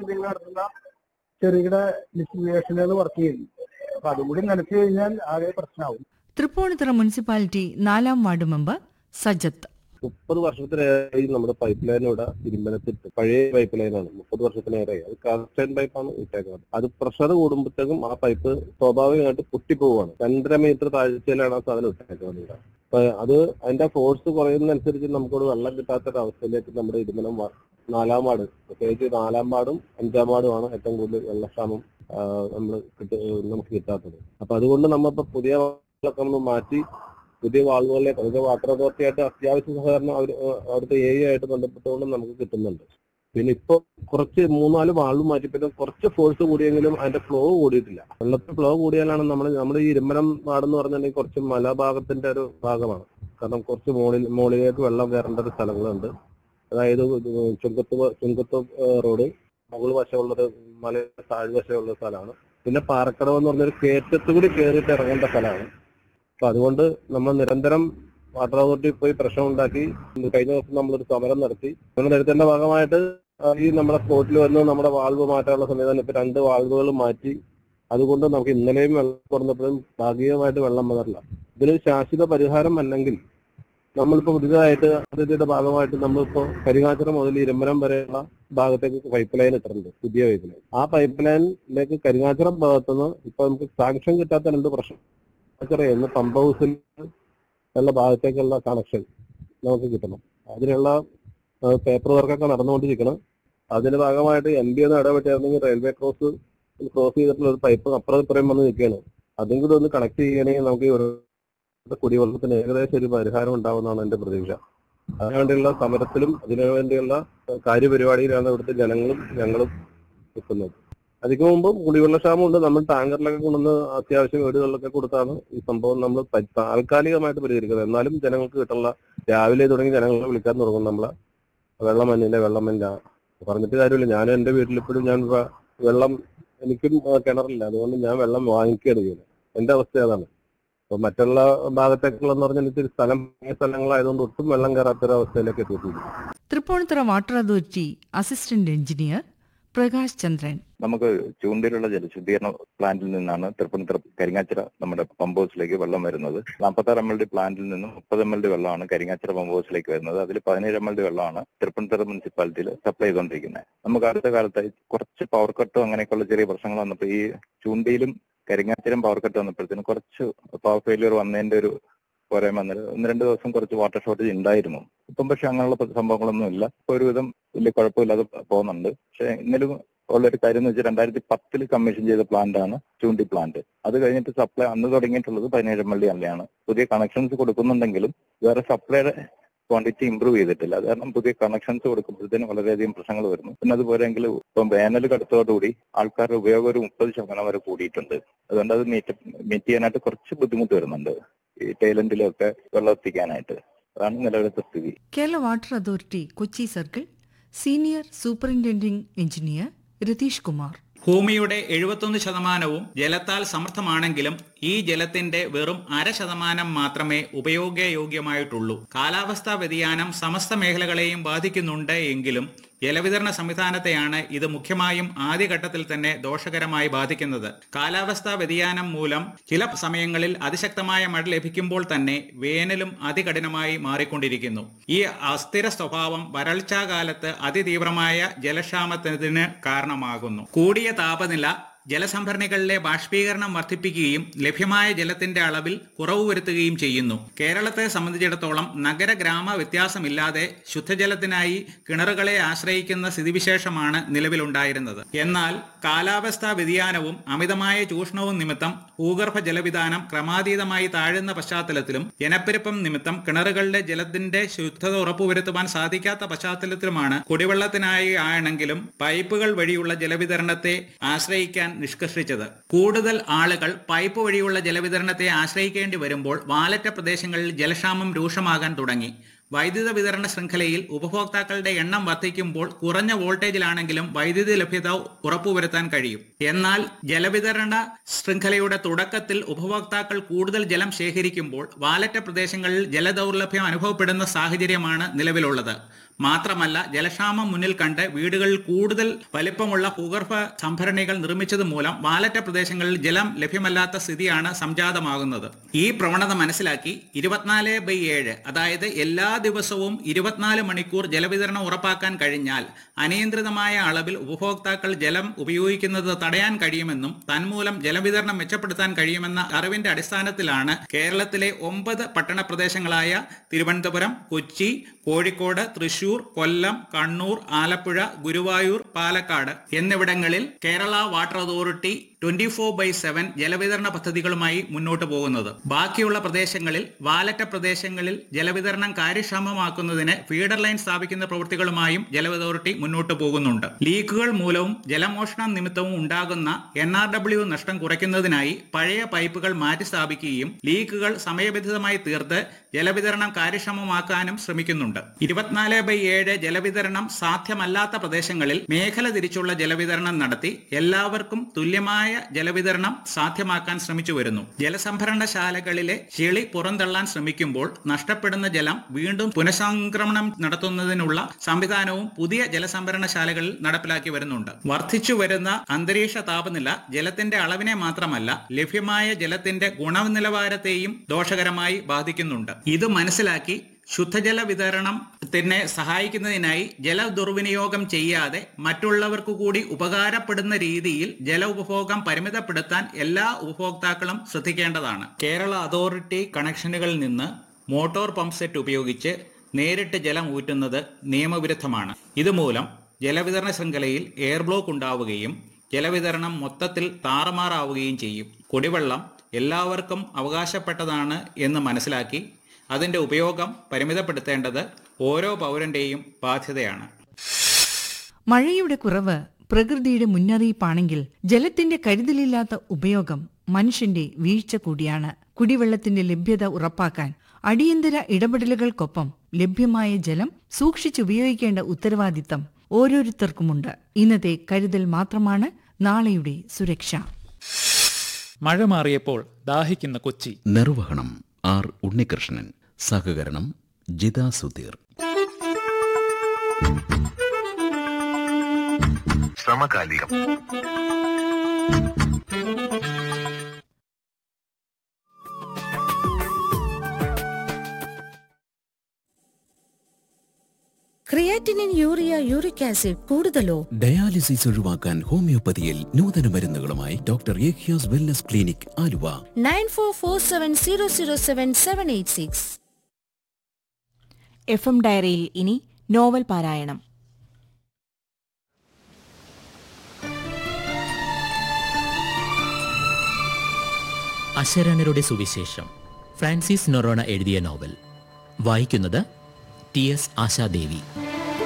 കമ്പനികൾ നടത്തുന്ന ചെറുകിട ഡിസ്ട്രിബ്യൂഷനുകൾ വർക്ക് ചെയ്യുന്നു അപ്പൊ അതും കൂടി നനച്ചു കഴിഞ്ഞാൽ ആകെ പ്രശ്നമാവും തൃപ്പൂണിത്തുറ മുനിസിപ്പാലിറ്റി നാലാം വാർഡ് മെമ്പർ സജത്ത് മുപ്പത് വർഷത്തിലേറെ നമ്മുടെ പൈപ്പ് ലൈൻ ഇവിടെ ഇരുമ്പനത്തിട്ട് പഴയ പൈപ്പ് ലൈനാണ് മുപ്പത് വർഷത്തിലേറെ അത് കാസ്റ്റൈൻ പൈപ്പാണ് ഇട്ടേക്കുന്നത് അത് പ്രഷർ കൂടുമ്പോഴത്തേക്കും ആ പൈപ്പ് സ്വാഭാവികമായിട്ട് പൊട്ടിപ്പോവാണ് രണ്ടര മീറ്റർ താഴ്ചയിലാണ് ആ സാധനം ഇട്ടേക്കുന്നത് ഇവിടെ അപ്പൊ അത് അതിന്റെ ഫോഴ്സ് കുറയുന്നതനുസരിച്ച് നമുക്കൊരു വെള്ളം കിട്ടാത്തൊരു അവസ്ഥയിലേക്ക് നമ്മുടെ ഇരുമനം വ- നാലാം വാർഡ് പ്രത്യേകിച്ച് നാലാം വാർഡും അഞ്ചാം വാർഡുമാണ് ഏറ്റവും കൂടുതൽ വെള്ളക്ഷാമം നമ്മൾ നമുക്ക് കിട്ടാത്തത് അപ്പൊ അതുകൊണ്ട് നമ്മളിപ്പോ പുതിയ വെള്ളമൊക്കെ നമ്മൾ മാറ്റി പുതിയ വാൾവുകളിലേക്ക് അതൊക്കെ വാട്ടർ അതോറിറ്റി ആയിട്ട് അത്യാവശ്യ സഹകരണം അവർ അവിടുത്തെ ഏരിയ ആയിട്ട് ബന്ധപ്പെട്ടുകൊണ്ട് നമുക്ക് കിട്ടുന്നുണ്ട് പിന്നെ ഇപ്പൊ കുറച്ച് മൂന്നാല് വാൾവ് മാറ്റി പിന്നെ കുറച്ച് ഫോഴ്സ് കൂടിയെങ്കിലും അതിന്റെ ഫ്ലോ കൂടിയിട്ടില്ല വെള്ളത്തിൽ ഫ്ലോ കൂടിയാലാണ് നമ്മൾ നമ്മുടെ ഈ ഇരുമ്പനം നാടെന്ന് പറഞ്ഞിട്ടുണ്ടെങ്കിൽ കുറച്ച് മലഭാഗത്തിന്റെ ഒരു ഭാഗമാണ് കാരണം കുറച്ച് മുകളിൽ മുകളിലേക്ക് വെള്ളം കയറേണ്ട ഒരു സ്ഥലങ്ങളുണ്ട് അതായത് ചുങ്കത്ത് വ- ചുങ്കത്ത് റോഡ് മുകൾ വശമുള്ളൊരു മല താഴ്വശമുള്ള സ്ഥലമാണ് പിന്നെ പാറക്കടവ് എന്ന് പറഞ്ഞൊരു കയറ്റത്ത് കൂടി കയറിയിട്ട് ഇറങ്ങേണ്ട സ്ഥലമാണ് അപ്പൊ അതുകൊണ്ട് നമ്മൾ നിരന്തരം വാട്ടർ അതോറിറ്റി പോയി പ്രശ്നം ഉണ്ടാക്കി കഴിഞ്ഞ ദിവസം നമ്മളൊരു സമരം നടത്തി സമരം നടത്തേണ്ട ഭാഗമായിട്ട് ആ ഈ നമ്മുടെ സ്പോട്ടിൽ വന്ന് നമ്മുടെ വാൾവ് മാറ്റാനുള്ള സംവിധാനം ഇപ്പൊ രണ്ട് വാൾവുകൾ മാറ്റി അതുകൊണ്ട് നമുക്ക് ഇന്നലെയും വെള്ളം തുറന്നപ്പോഴും ഭാഗികമായിട്ട് വെള്ളം വന്നിട്ടില്ല ഇതിനൊരു ശാശ്വത പരിഹാരം അല്ലെങ്കിൽ നമ്മളിപ്പോ പുതിയതായിട്ട് പദ്ധതിയുടെ ഭാഗമായിട്ട് നമ്മളിപ്പോ കരിങ്ങാച്ചിറ മുതൽ ഇരുമ്പനം വരെയുള്ള ഭാഗത്തേക്ക് പൈപ്പ് ലൈൻ ഇട്ടിട്ടുണ്ട് പുതിയ പൈപ്പ് ലൈൻ ആ പൈപ്പ് ലൈനിലേക്ക് കരിങ്ങാച്ചിറം ഭാഗത്തുനിന്ന് ഇപ്പൊ നമുക്ക് സാങ്ഷൻ കിട്ടാത്ത രണ്ട് പ്രശ്നം കരിങ്ങാച്ചിറ എന്ന് പമ്പ് ഹൗസിൽ ഉള്ള ഭാഗത്തേക്കുള്ള കണക്ഷൻ നമുക്ക് കിട്ടണം അതിനുള്ള പേപ്പർ വർക്കൊക്കെ നടന്നുകൊണ്ടിരിക്കണം അതിന്റെ ഭാഗമായിട്ട് എം ബി ഒന്ന് ഇടപെട്ടായിരുന്നെങ്കിൽ റെയിൽവേ ക്രോസ് ക്രോസ് ചെയ്തിട്ടുള്ള ഒരു പൈപ്പ് അപ്പുറം ഇപ്പുറം വന്ന് നിൽക്കുകയാണ് അതും കൂടി ഒന്ന് കണക്ട് ചെയ്യണമെങ്കിൽ നമുക്ക് ഈ ഒരു കുടിവെള്ളത്തിന് ഏകദേശം ഒരു പരിഹാരം ഉണ്ടാവുമെന്നാണ് എന്റെ പ്രതീക്ഷ അതിനുവേണ്ടിയുള്ള സമരത്തിലും അതിനുവേണ്ടിയുള്ള കാര്യപരിപാടിയിലാണ് ഇവിടുത്തെ ജനങ്ങളും ഞങ്ങളും നിൽക്കുന്നത് അതിക്ക് മുമ്പ് കുടിവെള്ളക്ഷാമം ഉണ്ട് നമ്മൾ ടാങ്കറിലൊക്കെ കൊണ്ടുവന്ന് അത്യാവശ്യം വീടുകളിലൊക്കെ കൊടുത്താണ് ഈ സംഭവം നമ്മൾ പ- താൽക്കാലികമായിട്ട് പരിഹരിക്കുന്നത് എന്നാലും ജനങ്ങൾക്ക് കിട്ടുള്ള രാവിലെ തുടങ്ങി ജനങ്ങളെ വിളിക്കാൻ തുടങ്ങും നമ്മളെ വെള്ളം മഞ്ഞില്ല വെള്ളം മഞ്ഞ പറഞ്ഞിട്ട് കാര്യമില്ല ഞാൻ എന്റെ വീട്ടിലിപ്പോഴും ഞാൻ വ- വെള്ളം എനിക്കും ആ, കിണറില്ല അതുകൊണ്ട് ഞാൻ വെള്ളം വാങ്ങിക്കുകയാണ് ചെയ്യുന്നത് എന്റെ അവസ്ഥ അതാണ് അപ്പൊ മറ്റുള്ള ഭാഗത്തേക്കുള്ളതെന്ന് പറഞ്ഞാൽ ഇത്തിരി സ്ഥലം ഈ സ്ഥലങ്ങളായതുകൊണ്ട് ഒട്ടും വെള്ളം കയറാത്തൊരവസ്ഥയിലേക്ക് എത്തിയിട്ടുണ്ട് Tripunithura water authority assistant engineer Prakash Chandran നമുക്ക് ചൂണ്ടയിലുള്ള ജലശുദ്ധീകരണ പ്ലാന്റിൽ നിന്നാണ് തൃപ്പൂണിത്തുറ കരിങ്ങാച്ചിറ നമ്മുടെ പമ്പ് ഹൗസിലേക്ക് വെള്ളം വരുന്നത് നാൽപ്പത്താറ് എം എൽ ഡി പ്ലാന്റിൽ നിന്നും മുപ്പത് എം എൽ ഡി വെള്ളമാണ് കരിങ്ങാച്ചിറ പമ്പ് ഹൗസിലേക്ക് വരുന്നത് അതിൽ പതിനേഴ് എം എൽ ഡി വെള്ളമാണ് തൃപ്പൂണിത്തുറ മുനിസിപ്പാലിറ്റിയിൽ സപ്ലൈ ചെയ്തുകൊണ്ടിരിക്കുന്നത് നമുക്ക് അടുത്ത കാലത്തായി കുറച്ച് പവർ കട്ടോ അങ്ങനെയൊക്കെയുള്ള ചെറിയ പ്രശ്നങ്ങൾ വന്നപ്പോൾ ഈ ചൂണ്ടയിലും കരിങ്ങാച്ചിരം പവർ കട്ട് വന്നപ്പോഴത്തേനും കുറച്ച് പവർ ഫെയിലിയർ വന്നതിന്റെ ഒരു പോരായ്മ വന്നത് ഒന്ന് രണ്ട് ദിവസം കുറച്ച് വാട്ടർ ഷോർട്ടേജ് ഉണ്ടായിരുന്നു ഇപ്പം പക്ഷെ അങ്ങനെയുള്ള സംഭവങ്ങളൊന്നും ഇല്ല ഇപ്പൊ ഒരുവിധം വലിയ കുഴപ്പമില്ലാതെ പോകുന്നുണ്ട് പക്ഷെ ഇന്നലെ ഉള്ളൊരു കാര്യം എന്ന് വെച്ചാൽ രണ്ടായിരത്തി പത്തിൽ കമ്മീഷൻ ചെയ്ത പ്ലാന്റ് ആണ് ചൂണ്ടി പ്ലാന്റ് അത് കഴിഞ്ഞിട്ട് സപ്ലൈ അന്ന് തുടങ്ങിയിട്ടുള്ളത് പതിനേഴ് എം എൽ ഡി അല്ലയാണ് പുതിയ കണക്ഷൻസ് കൊടുക്കുന്നുണ്ടെങ്കിലും വേറെ സപ്ലൈയുടെ ക്വാണ്ടിറ്റി ഇമ്പ്രൂവ് ചെയ്തിട്ടില്ല അത് കാരണം പുതിയ കണക്ഷൻസ് കൊടുക്കുമ്പോഴത്തേനും വളരെയധികം പ്രശ്നങ്ങൾ വരുന്നു പിന്നെ അതുപോലെങ്കിൽ ഇപ്പം വേനൽ കടുത്തോടുകൂടി ആൾക്കാരുടെ ഉപയോഗം ഒരു മുപ്പത് ശതമാനം വരെ കൂടിയിട്ടുണ്ട് അതുകൊണ്ട് അത് മീറ്റ് മീറ്റ് ചെയ്യാനായിട്ട് കുറച്ച് ബുദ്ധിമുട്ട് വരുന്നുണ്ട് ഈ ടൈലൻഡിലൊക്കെ വെള്ളം എത്തിക്കാനായിട്ട് അതാണ് നിലവിലത്തെ സ്ഥിതി Kerala water authority Kochi circle senior superintending engineer Ratheesh Kumar ഭൂമിയുടെ എഴുപത്തൊന്ന് ശതമാനവും ജലത്താൽ സമർത്ഥമാണെങ്കിലും ഈ ജലത്തിന്റെ വെറും അര ശതമാനം മാത്രമേ ഉപയോഗയോഗ്യമായിട്ടുള്ളൂ കാലാവസ്ഥാ വ്യതിയാനം സമസ്ത മേഖലകളെയും ബാധിക്കുന്നുണ്ട് എങ്കിലും ജലവിതരണ സംവിധാനത്തെയാണ് ഇത് മുഖ്യമായും ആദ്യഘട്ടത്തിൽ തന്നെ ദോഷകരമായി ബാധിക്കുന്നത് കാലാവസ്ഥാ വ്യതിയാനം മൂലം ചില സമയങ്ങളിൽ അതിശക്തമായ മഴ ലഭിക്കുമ്പോൾ തന്നെ വേനലും അതികഠിനമായി മാറിക്കൊണ്ടിരിക്കുന്നു ഈ അസ്ഥിര സ്വഭാവം വരൾച്ചാകാലത്ത് അതിതീവ്രമായ ജലക്ഷാമത്തിന് കാരണമാകുന്നു കൂടിയ താപനില ജലസംഭരണികളിലെ ബാഷ്പീകരണം വർദ്ധിപ്പിക്കുകയും ലഭ്യമായ ജലത്തിന്റെ അളവിൽ കുറവ് വരുത്തുകയും ചെയ്യുന്നു കേരളത്തെ സംബന്ധിച്ചിടത്തോളം നഗര ഗ്രാമ വ്യത്യാസമില്ലാതെ ശുദ്ധജലത്തിനായി കിണറുകളെ ആശ്രയിക്കുന്ന സ്ഥിതിവിശേഷമാണ് നിലവിലുണ്ടായിരുന്നത് എന്നാൽ കാലാവസ്ഥാ വ്യതിയാനവും അമിതമായ ചൂഷണവും നിമിത്തം ഭൂഗർഭ ജലവിധാനം ക്രമാതീതമായി താഴുന്ന പശ്ചാത്തലത്തിലും ജനപ്പെരുപ്പം നിമിത്തം കിണറുകളുടെ ജലത്തിന്റെ ശുദ്ധത ഉറപ്പുവരുത്തുവാൻ സാധിക്കാത്ത പശ്ചാത്തലത്തിലുമാണ് കുടിവെള്ളത്തിനായി ആണെങ്കിലും പൈപ്പുകൾ വഴിയുള്ള ജലവിതരണത്തെ ആശ്രയിക്കാൻ നിഷ്കർഷിച്ചത് കൂടുതൽ ആളുകൾ പൈപ്പ് വഴിയുള്ള ജലവിതരണത്തെ ആശ്രയിക്കേണ്ടി വരുമ്പോൾ വാലറ്റ പ്രദേശങ്ങളിൽ ജലക്ഷാമം രൂക്ഷമാകാൻ തുടങ്ങി വൈദ്യുത വിതരണ ശൃംഖലയിൽ ഉപഭോക്താക്കളുടെ എണ്ണം വർദ്ധിക്കുമ്പോൾ കുറഞ്ഞ വോൾട്ടേജിലാണെങ്കിലും വൈദ്യുതി ലഭ്യത ഉറപ്പുവരുത്താൻ കഴിയും എന്നാൽ ജലവിതരണ ശൃംഖലയുടെ തുടക്കത്തിൽ ഉപഭോക്താക്കൾ കൂടുതൽ ജലം ശേഖരിക്കുമ്പോൾ വാലറ്റ പ്രദേശങ്ങളിൽ ജലദൗർലഭ്യം അനുഭവപ്പെടുന്ന സാഹചര്യമാണ് നിലവിലുള്ളത് മാത്രമല്ല ജലക്ഷാമം മുന്നിൽ കണ്ട് വീടുകളിൽ കൂടുതൽ വലിപ്പമുള്ള ഭൂഗർഭ സംഭരണികൾ നിർമ്മിച്ചത് മൂലം വാലറ്റ പ്രദേശങ്ങളിൽ ജലം ലഭ്യമല്ലാത്ത സ്ഥിതിയാണ് സംജാതമാകുന്നത് ഈ പ്രവണത മനസ്സിലാക്കി ഇരുപത്തിനാല് ബൈ ഏഴ് അതായത് എല്ലാ ദിവസവും ഇരുപത്തിനാല് മണിക്കൂർ ജലവിതരണം ഉറപ്പാക്കാൻ കഴിഞ്ഞാൽ അനിയന്ത്രിതമായ അളവിൽ ഉപഭോക്താക്കൾ ജലം ഉപയോഗിക്കുന്നത് തടയാൻ കഴിയുമെന്നും തന്മൂലം ജലവിതരണം മെച്ചപ്പെടുത്താൻ കഴിയുമെന്ന അറിവിന്റെ അടിസ്ഥാനത്തിലാണ് കേരളത്തിലെ ഒമ്പത് പട്ടണ പ്രദേശങ്ങളായ തിരുവനന്തപുരം കൊച്ചി കോഴിക്കോട് തൃശൂർ കൊല്ലം കണ്ണൂർ ആലപ്പുഴ ഗുരുവായൂർ പാലക്കാട് എന്നിവിടങ്ങളിൽ Kerala water authority twenty four by seven ജലവിതരണ പദ്ധതികളുമായി മുന്നോട്ട് പോകുന്നത് ബാക്കിയുള്ള പ്രദേശങ്ങളിൽ വാലറ്റ പ്രദേശങ്ങളിൽ ജലവിതരണം കാര്യക്ഷമമാക്കുന്നതിന് ഫീഡർ ലൈൻ സ്ഥാപിക്കുന്ന പ്രവൃത്തികളുമായും ജല അതോറിറ്റി മുന്നോട്ട് പോകുന്നുണ്ട് ലീക്കുകൾ മൂലവും ജലമോഷണം നിമിത്തവും ഉണ്ടാകുന്ന എൻ ആർ ഡബ്ല്യു നഷ്ടം കുറയ്ക്കുന്നതിനായി പഴയ പൈപ്പുകൾ മാറ്റി സ്ഥാപിക്കുകയും ലീക്കുകൾ സമയബന്ധിതമായി തീർത്ത് ജലവിതരണം കാര്യക്ഷമമാക്കാനും ശ്രമിക്കുന്നുണ്ട് ഇരുപത്തിനാല് ബൈ ഏഴ് ജലവിതരണം സാധ്യമല്ലാത്ത പ്രദേശങ്ങളിൽ മേഖല തിരിച്ചുള്ള ജലവിതരണം നടത്തി എല്ലാവർക്കും തുല്യമായ ജലവിതരണം സാധ്യമാക്കാൻ ശ്രമിച്ചു വരുന്നു ജലസംഭരണശാലകളിലെ ചെളി പുറന്തള്ളാൻ ശ്രമിക്കുമ്പോൾ നഷ്ടപ്പെടുന്ന ജലം വീണ്ടും പുനഃസംക്രമണം നടത്തുന്നതിനുള്ള സംവിധാനവും പുതിയ ജലസംഭരണശാലകളിൽ നടപ്പിലാക്കി വരുന്നുണ്ട് വർദ്ധിച്ചു വരുന്ന അന്തരീക്ഷ താപനില ജലത്തിന്റെ അളവിനെ മാത്രമല്ല ലഭ്യമായ ജലത്തിന്റെ ഗുണനിലവാരത്തെയും ദോഷകരമായി ബാധിക്കുന്നുണ്ട് ഇത് മനസ്സിലാക്കി ശുദ്ധജല വിതരണത്തിനെ സഹായിക്കുന്നതിനായി ജല ദുർവിനിയോഗം ചെയ്യാതെ മറ്റുള്ളവർക്ക് കൂടി ഉപകാരപ്പെടുന്ന രീതിയിൽ ജല ഉപഭോഗം പരിമിതപ്പെടുത്താൻ എല്ലാ ഉപഭോക്താക്കളും ശ്രദ്ധിക്കേണ്ടതാണ് കേരള അതോറിറ്റി കണക്ഷനുകളിൽ നിന്ന് മോട്ടോർ പമ്പ് സെറ്റ് ഉപയോഗിച്ച് നേരിട്ട് ജലം ഊറ്റുന്നത് നിയമവിരുദ്ധമാണ് ഇതുമൂലം ജലവിതരണ ശൃംഖലയിൽ എയർ ബ്ലോക്ക് ഉണ്ടാവുകയും ജലവിതരണം മൊത്തത്തിൽ താറുമാറാവുകയും ചെയ്യും കുടിവെള്ളം എല്ലാവർക്കും അവകാശപ്പെട്ടതാണ് എന്ന് മനസ്സിലാക്കി അതിന്റെ ഉപയോഗം പരിമിതപ്പെടുത്തേണ്ടത് ഓരോ പൗരന്റെയും ബാധ്യതയാണ് മഴയുടെ കുറവ് പ്രകൃതിയുടെ മുന്നറിയിപ്പാണെങ്കിൽ ജലത്തിന്റെ കരുതലില്ലാത്ത ഉപയോഗം മനുഷ്യന്റെ വീഴ്ച കൂടിയാണ് കുടിവെള്ളത്തിന്റെ ലഭ്യത ഉറപ്പാക്കാൻ അടിയന്തര ഇടപെടലുകൾക്കൊപ്പം ലഭ്യമായ ജലം സൂക്ഷിച്ചുപയോഗിക്കേണ്ട ഉത്തരവാദിത്തം ഓരോരുത്തർക്കുമുണ്ട് ഇന്നത്തെ കരുതൽ മാത്രമാണ് നാളെയുടെ സുരക്ഷ മഴ മാറിയപ്പോൾ ദാഹിക്കുന്ന കൊച്ചി നിർവഹണം ആർ ഉണ്ണികൃഷ്ണൻ സഹകരണം ജിതാ സുധീർ സമകാലികം ക്രിയാറ്റിനിൻ യൂറിയ യൂറിക് ആസിഡ് കൂടുതലോ ഡയാലിസിസ് ഒഴിവാക്കാൻ ഹോമിയോപ്പതിയിൽ നൂതന മരുന്നുകളുമായി doctor Ekhyas wellness clinic Aluva nine four four seven zero zero seven seven eight six F M ഡയറിയിൽ ഇനി നോവൽ പാരായണം അശരണരുടെ സുവിശേഷം ഫ്രാൻസിസ് നൊറോണ എഴുതിയ നോവൽ വായിക്കുന്നത് ടി എസ് ആശാദേവി